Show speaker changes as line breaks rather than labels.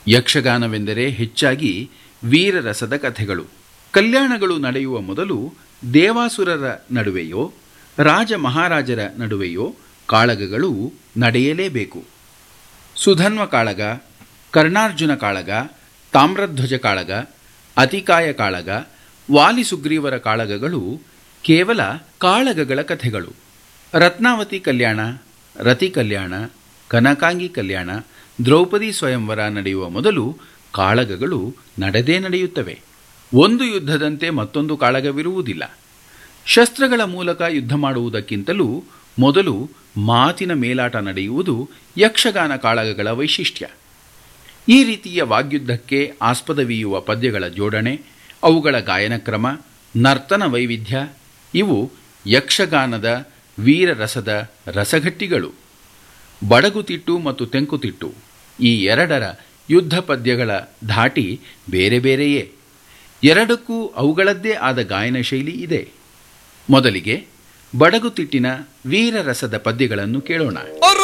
ಯಕ್ಷಗಾನವೆಂದರೆ ಹೆಚ್ಚಾಗಿ ವೀರರಸದ ಕಥೆಗಳು ಕಲ್ಯಾಣಗಳು ನಡೆಯುವ ಮೊದಲು ದೇವಾಸುರರ ನಡುವೆಯೋ ರಾಜ ಮಹಾರಾಜರ ನಡುವೆಯೋ ಕಾಳಗಗಳು ನಡೆಯಲೇಬೇಕು ಸುಧನ್ವ ಕಾಳಗ ಕರ್ಣಾರ್ಜುನ ಕಾಳಗ ತಾಮ್ರಧ್ವಜ ಕಾಳಗ ಅತಿಕಾಯ ಕಾಳಗ ವಾಲಿ ಸುಗ್ರೀವರ ಕಾಳಗಗಳು ಕೇವಲ ಕಾಳಗಗಳ ಕಥೆಗಳು ರತ್ನಾವತಿ ಕಲ್ಯಾಣ ರತಿ ಕಲ್ಯಾಣ ಕನಕಾಂಗಿ ಕಲ್ಯಾಣ ದ್ರೌಪದಿ ಸ್ವಯಂವರ ನಡೆಯುವ ಮೊದಲು ಕಾಳಗಗಳು ನಡೆದೇ ನಡೆಯುತ್ತವೆ ಒಂದು ಯುದ್ಧದಂತೆ ಮತ್ತೊಂದು ಕಾಳಗವಿರುವುದಿಲ್ಲ ಶಸ್ತ್ರಗಳ ಮೂಲಕ ಯುದ್ಧ ಮಾಡುವುದಕ್ಕಿಂತಲೂ ಮೊದಲು ಮಾತಿನ ಮೇಲಾಟ ನಡೆಯುವುದು ಯಕ್ಷಗಾನ ಕಾಳಗಗಳ ವೈಶಿಷ್ಟ್ಯ ಈ ರೀತಿಯ ವಾಗ್ಯುದ್ಧಕ್ಕೆ ಆಸ್ಪದವೀಯುವ ಪದ್ಯಗಳ ಜೋಡಣೆ ಅವುಗಳ ಗಾಯನ ಕ್ರಮ ನರ್ತನ ವೈವಿಧ್ಯ ಇವು ಯಕ್ಷಗಾನದ ವೀರರಸದ ರಸಘಟ್ಟಿಗಳು ಬಡಗುತಿಟ್ಟು ಮತ್ತು ತೆಂಕುತಿಟ್ಟು ಈ ಎರಡರ ಯುದ್ಧ ಪದ್ಯಗಳ ಧಾಟಿ ಬೇರೆ ಬೇರೆಯೇ ಎರಡಕ್ಕೂ ಅವುಗಳದ್ದೇ ಆದ ಗಾಯನ ಶೈಲಿ ಇದೆ ಮೊದಲಿಗೆ ಬಡಗುತಿಟ್ಟಿನ ವೀರರಸದ ಪದ್ಯಗಳನ್ನು ಕೇಳೋಣ